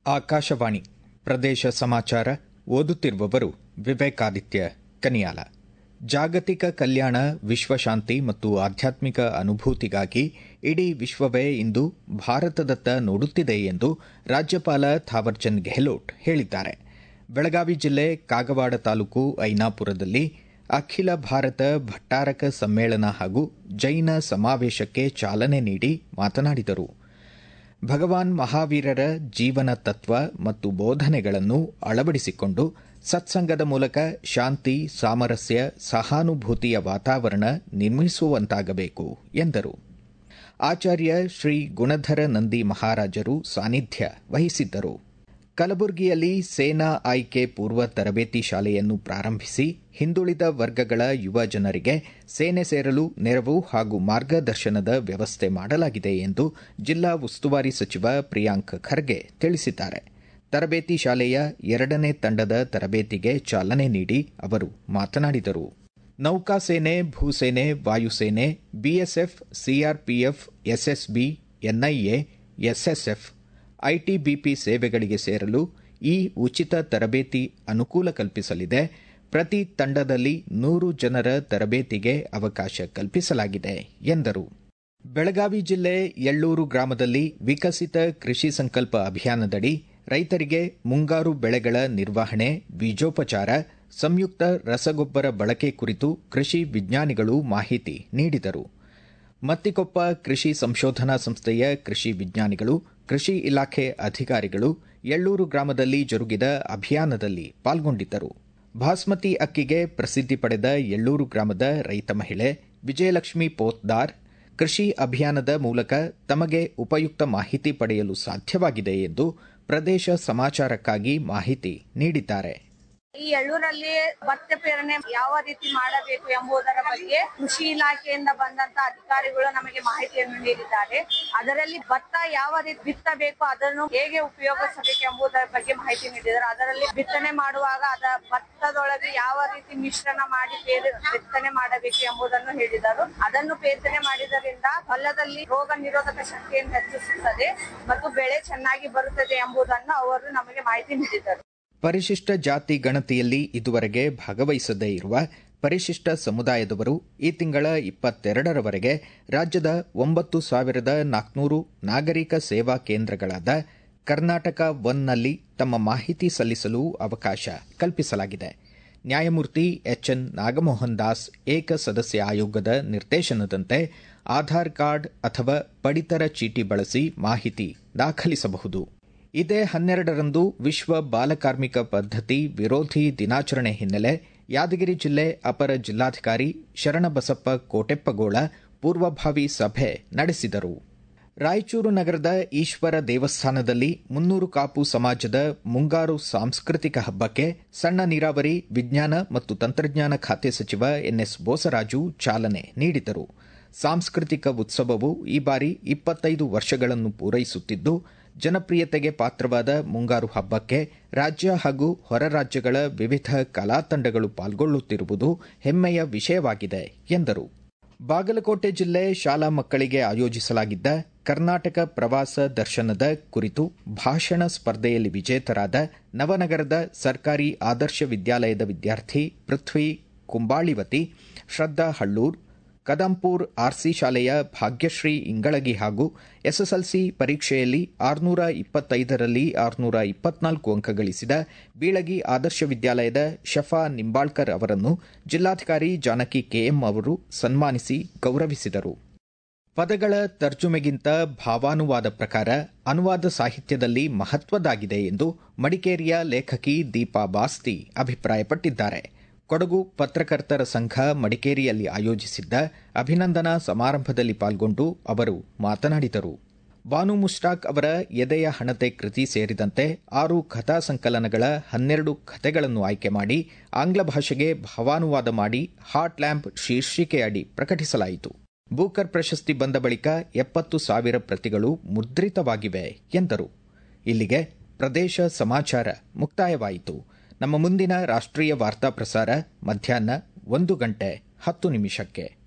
ಆಕಾಶವಾಣಿ ಪ್ರದೇಶ ಸಮಾಚಾರ ಓದುತ್ತಿರುವವರು ವಿವೇಕಾದಿತ್ಯ ಕನಿಯಾಲ ಜಾಗತಿಕ ಕಲ್ಯಾಣ ವಿಶ್ವಶಾಂತಿ ಮತ್ತು ಆಧ್ಯಾತ್ಮಿಕ ಅನುಭೂತಿಗಾಗಿ ಇಡೀ ವಿಶ್ವವೇ ಇಂದು ಭಾರತದತ್ತ ನೋಡುತ್ತಿದೆ ಎಂದು ರಾಜ್ಯಪಾಲ ಥಾವರ್ಚಂದ್ ಗೆಹ್ಲೋಟ್ ಹೇಳಿದ್ದಾರೆ ಬೆಳಗಾವಿ ಜಿಲ್ಲೆ ಕಾಗವಾಡ ತಾಲೂಕು ಐನಾಪುರದಲ್ಲಿ ಅಖಿಲ ಭಾರತ ಭಟ್ಟಾರಕ ಸಮ್ಮೇಳನ ಹಾಗೂ ಜೈನ ಸಮಾವೇಶಕ್ಕೆ ಚಾಲನೆ ನೀಡಿ ಮಾತನಾಡಿದರು ಭಗವಾನ್ ಮಹಾವೀರರ ಜೀವನ ತತ್ವ ಮತ್ತು ಬೋಧನೆಗಳನ್ನು ಅಳವಡಿಸಿಕೊಂಡು ಸತ್ಸಂಗದ ಮೂಲಕ ಶಾಂತಿ ಸಾಮರಸ್ಯ ಸಹಾನುಭೂತಿಯ ವಾತಾವರಣ ನಿರ್ಮಿಸುವಂತಾಗಬೇಕು ಎಂದರು ಆಚಾರ್ಯ ಶ್ರೀ ಗುಣಧರ ನಂದಿ ಮಹಾರಾಜರು ಸಾನ್ನಿಧ್ಯ ವಹಿಸಿದ್ದರು ಕಲಬುರಗಿಯಲ್ಲಿ ಸೇನಾ ಆಯ್ಕೆ ಪೂರ್ವ ತರಬೇತಿ ಶಾಲೆಯನ್ನು ಪ್ರಾರಂಭಿಸಿ ಹಿಂದುಳಿದ ವರ್ಗಗಳ ಯುವ ಜನರಿಗೆ ಸೇನೆ ಸೇರಲು ನೆರವು ಹಾಗೂ ಮಾರ್ಗದರ್ಶನದ ವ್ಯವಸ್ಥೆ ಮಾಡಲಾಗಿದೆ ಎಂದು ಜಿಲ್ಲಾ ಉಸ್ತುವಾರಿ ಸಚಿವ ಪ್ರಿಯಾಂಕ್ ಖರ್ಗೆ ತಿಳಿಸಿದ್ದಾರೆ ತರಬೇತಿ ಶಾಲೆಯ ಎರಡನೇ ತಂಡದ ತರಬೇತಿಗೆ ಚಾಲನೆ ನೀಡಿ ಅವರು ಮಾತನಾಡಿದರು ನೌಕಾಸೇನೆ ಭೂಸೇನೆ ವಾಯುಸೇನೆ BSF CRPF SSB NIA SSF ITBP ಸೇವೆಗಳಿಗೆ ಸೇರಲು ಈ ಉಚಿತ ತರಬೇತಿ ಅನುಕೂಲ ಕಲ್ಪಿಸಲಿದೆ ಪ್ರತಿ ತಂಡದಲ್ಲಿ ನೂರು ಜನರ ತರಬೇತಿಗೆ ಅವಕಾಶ ಕಲ್ಪಿಸಲಾಗಿದೆ ಎಂದರು ಬೆಳಗಾವಿ ಜಿಲ್ಲೆ ಎಳ್ಳೂರು ಗ್ರಾಮದಲ್ಲಿ ವಿಕಸಿತ ಕೃಷಿ ಸಂಕಲ್ಪ ಅಭಿಯಾನದಡಿ ರೈತರಿಗೆ ಮುಂಗಾರು ಬೆಳೆಗಳ ನಿರ್ವಹಣೆ ಬೀಜೋಪಚಾರ ಸಂಯುಕ್ತ ರಸಗೊಬ್ಬರ ಬಳಕೆ ಕುರಿತು ಕೃಷಿ ವಿಜ್ಞಾನಿಗಳು ಮಾಹಿತಿ ನೀಡಿದರು ಮತ್ತಿಕೊಪ್ಪ ಕೃಷಿ ಸಂಶೋಧನಾ ಸಂಸ್ಥೆಯ ಕೃಷಿ ವಿಜ್ಞಾನಿಗಳು ಕೃಷಿ ಇಲಾಖೆ ಅಧಿಕಾರಿಗಳು ಎಳ್ಳೂರು ಗ್ರಾಮದಲ್ಲಿ ಜರುಗಿದ ಅಭಿಯಾನದಲ್ಲಿ ಪಾಲ್ಗೊಂಡಿದ್ದರು ಬಾಸ್ಮತಿ ಅಕ್ಕಿಗೆ ಪ್ರಸಿದ್ಧಿ ಪಡೆದ ಎಳ್ಳೂರು ಗ್ರಾಮದ ರೈತ ಮಹಿಳೆ ವಿಜಯಲಕ್ಷ್ಮಿ ಪೋತ್ದಾರ್ ಕೃಷಿ ಅಭಿಯಾನದ ಮೂಲಕ ತಮಗೆ ಉಪಯುಕ್ತ ಮಾಹಿತಿ ಪಡೆಯಲು ಸಾಧ್ಯವಾಗಿದೆ ಎಂದು ಪ್ರದೇಶ ಸಮಾಚಾರಕ್ಕಾಗಿ ಮಾಹಿತಿ ನೀಡಿದ್ದಾರೆ ಈ ಎಳ್ಳೂರಲ್ಲಿ ಭತ್ತ ಪೇರಣೆ ಯಾವ ರೀತಿ ಮಾಡಬೇಕು ಎಂಬುದರ ಬಗ್ಗೆ ಕೃಷಿ ಇಲಾಖೆಯಿಂದ ಬಂದಂತ ಅಧಿಕಾರಿಗಳು ನಮಗೆ ಮಾಹಿತಿಯನ್ನು ನೀಡಿದ್ದಾರೆ ಅದರಲ್ಲಿ ಭತ್ತ ಯಾವ ರೀತಿ ಬಿತ್ತಬೇಕು ಅದನ್ನು ಹೇಗೆ ಉಪಯೋಗಿಸಬೇಕು ಎಂಬುದರ ಬಗ್ಗೆ ಮಾಹಿತಿ ನೀಡಿದ್ದಾರೆ ಅದರಲ್ಲಿ ಬಿತ್ತನೆ ಮಾಡುವಾಗ ಅದ ಭತ್ತದೊಳಗೆ ಯಾವ ರೀತಿ ಮಿಶ್ರಣ ಮಾಡಿ ಬೇರೆ ಬಿತ್ತನೆ ಮಾಡಬೇಕು ಎಂಬುದನ್ನು ಹೇಳಿದರು ಅದನ್ನು ಬೇತನೆ ಮಾಡಿದರಿಂದ ಹೊಲದಲ್ಲಿ ರೋಗ ನಿರೋಧಕ ಶಕ್ತಿಯನ್ನು ಹೆಚ್ಚಿಸುತ್ತದೆ ಮತ್ತು ಬೆಳೆ ಚೆನ್ನಾಗಿ ಬರುತ್ತದೆ ಎಂಬುದನ್ನು ಅವರು ನಮಗೆ ಮಾಹಿತಿ ನೀಡಿದರು ಪರಿಶಿಷ್ಟ ಜಾತಿ ಗಣತಿಯಲ್ಲಿ ಇದುವರೆಗೆ ಭಾಗವಹಿಸದೇ ಇರುವ ಪರಿಶಿಷ್ಟ ಸಮುದಾಯದವರು ಈ ತಿಂಗಳ ಇಪ್ಪತ್ತೆರಡರವರೆಗೆ ರಾಜ್ಯದ ಒಂಬತ್ತು ಸಾವಿರದ ನಾಲ್ಕುನೂರು ನಾಗರಿಕ ಸೇವಾ ಕೇಂದ್ರಗಳಾದ ಕರ್ನಾಟಕ ಒನ್ನಲ್ಲಿ ತಮ್ಮ ಮಾಹಿತಿ ಸಲ್ಲಿಸಲು ಅವಕಾಶ ಕಲ್ಪಿಸಲಾಗಿದೆ ನ್ಯಾಯಮೂರ್ತಿ ಎಚ್ಎನ್ ನಾಗಮೋಹನ್ ದಾಸ್ ಏಕ ಸದಸ್ಯ ಆಯೋಗದ ನಿರ್ದೇಶನದಂತೆ ಆಧಾರ್ ಕಾರ್ಡ್ ಅಥವಾ ಪಡಿತರ ಚೀಟಿ ಬಳಸಿ ಮಾಹಿತಿ ದಾಖಲಿಸಬಹುದು ಇದೇ ಹನ್ನೆರಡರಂದು ವಿಶ್ವ ಬಾಲಕಾರ್ಮಿಕ ಪದ್ಧತಿ ವಿರೋಧಿ ದಿನಾಚರಣೆ ಹಿನ್ನೆಲೆ ಯಾದಗಿರಿ ಜಿಲ್ಲೆ ಅಪರ ಜಿಲ್ಲಾಧಿಕಾರಿ ಶರಣಬಸಪ್ಪ ಕೋಟೆಪ್ಪಗೋಳ ಪೂರ್ವಭಾವಿ ಸಭೆ ನಡೆಸಿದರು ರಾಯಚೂರು ನಗರದ ಈಶ್ವರ ದೇವಸ್ಥಾನದಲ್ಲಿ ಮುನ್ನೂರು ಕಾಪು ಸಮಾಜದ ಮುಂಗಾರು ಸಾಂಸ್ಕೃತಿಕ ಹಬ್ಬಕ್ಕೆ ಸಣ್ಣ ನೀರಾವರಿ ವಿಜ್ಞಾನ ಮತ್ತು ತಂತ್ರಜ್ಞಾನ ಖಾತೆ ಸಚಿವ ಎನ್ಎಸ್ ಬೋಸರಾಜು ಚಾಲನೆ ನೀಡಿದರು ಸಾಂಸ್ಕೃತಿಕ ಉತ್ಸವವು ಈ ಬಾರಿ ಇಪ್ಪತ್ತೈದು ವರ್ಷಗಳನ್ನು ಪೂರೈಸುತ್ತಿದ್ದು ಜನಪ್ರಿಯತೆಗೆ ಪಾತ್ರವಾದ ಮುಂಗಾರು ಹಬ್ಬಕ್ಕೆ ರಾಜ್ಯ ಹಾಗೂ ಹೊರ ರಾಜ್ಯಗಳ ವಿವಿಧ ಕಲಾ ತಂಡಗಳು ಪಾಲ್ಗೊಳ್ಳುತ್ತಿರುವುದು ಹೆಮ್ಮೆಯ ವಿಷಯವಾಗಿದೆ ಎಂದರು ಬಾಗಲಕೋಟೆ ಜಿಲ್ಲೆ ಶಾಲಾ ಮಕ್ಕಳಿಗೆ ಆಯೋಜಿಸಲಾಗಿದ್ದ ಕರ್ನಾಟಕ ಪ್ರವಾಸ ದರ್ಶನದ ಕುರಿತು ಭಾಷಣ ಸ್ಪರ್ಧೆಯಲ್ಲಿ ವಿಜೇತರಾದ ನವನಗರದ ಸರ್ಕಾರಿ ಆದರ್ಶ ವಿದ್ಯಾಲಯದ ವಿದ್ಯಾರ್ಥಿ ಪೃಥ್ವಿ ಕುಂಬಾಳಿವತಿ ಶ್ರದ್ಧಾ ಹಳ್ಳೂರ್ ಕದಂಪೂರ್ ಆರ್ಸಿ ಶಾಲೆಯ ಭಾಗ್ಯಶ್ರೀ ಇಂಗಳಗಿ ಹಾಗೂ ಎಸ್ಎಸ್ಎಲ್ಸಿ ಪರೀಕ್ಷೆಯಲ್ಲಿ ಆರುನೂರ ಇಪ್ಪತ್ತೈದರಲ್ಲಿ ಆರುನೂರ ಇಪ್ಪತ್ನಾಲ್ಕು ಅಂಕ ಗಳಿಸಿದ ಬೀಳಗಿ ಆದರ್ಶ ವಿದ್ಯಾಲಯದ ಶಫಾ ನಿಂಬಾಳ್ಕರ್ ಅವರನ್ನು ಜಿಲ್ಲಾಧಿಕಾರಿ ಜಾನಕಿ ಕೆಎಂ ಅವರು ಸನ್ಮಾನಿಸಿ ಗೌರವಿಸಿದರು ಪದಗಳ ತರ್ಜುಮೆಗಿಂತ ಭಾವಾನುವಾದ ಪ್ರಕಾರ ಅನುವಾದ ಸಾಹಿತ್ಯದಲ್ಲಿ ಮಹತ್ವದಾಗಿದೆ ಎಂದು ಮಡಿಕೇರಿಯ ಲೇಖಕಿ ದೀಪಾ ಬಾಸ್ತಿ ಅಭಿಪ್ರಾಯಪಟ್ಟಿದ್ದಾರೆ ಕೊಡಗು ಪತ್ರಕರ್ತರ ಸಂಘ ಮಡಿಕೇರಿಯಲ್ಲಿ ಆಯೋಜಿಸಿದ್ದ ಅಭಿನಂದನಾ ಸಮಾರಂಭದಲ್ಲಿ ಪಾಲ್ಗೊಂಡು ಅವರು ಮಾತನಾಡಿದರು ಬಾನು ಮುಷ್ಟಾಕ್ ಅವರ ಎದೆಯ ಹಣತೆ ಕೃತಿ ಸೇರಿದಂತೆ ಆರು ಕಥಾ ಸಂಕಲನಗಳ ಹನ್ನೆರಡು ಕಥೆಗಳನ್ನು ಆಯ್ಕೆ ಮಾಡಿ ಆಂಗ್ಲ ಭಾಷೆಗೆ ಭಾವಾನುವಾದ ಮಾಡಿ ಹಾಟ್ ಲ್ಯಾಂಪ್ ಶೀರ್ಷಿಕೆಯಡಿ ಪ್ರಕಟಿಸಲಾಯಿತು ಬೂಕರ್ ಪ್ರಶಸ್ತಿ ಬಂದ ಬಳಿಕ ಎಪ್ಪತ್ತು ಸಾವಿರ ಪ್ರತಿಗಳು ಮುದ್ರಿತವಾಗಿವೆ ಎಂದರು ಇಲ್ಲಿಗೆ ಪ್ರದೇಶ ಸಮಾಚಾರ ಮುಕ್ತಾಯವಾಯಿತು ನಮ್ಮ ಮುಂದಿನ ರಾಷ್ಟ್ರೀಯ ವಾರ್ತಾ ಪ್ರಸಾರ ಮಧ್ಯಾಹ್ನ ಒಂದು ಗಂಟೆ ಹತ್ತು ನಿಮಿಷಕ್ಕೆ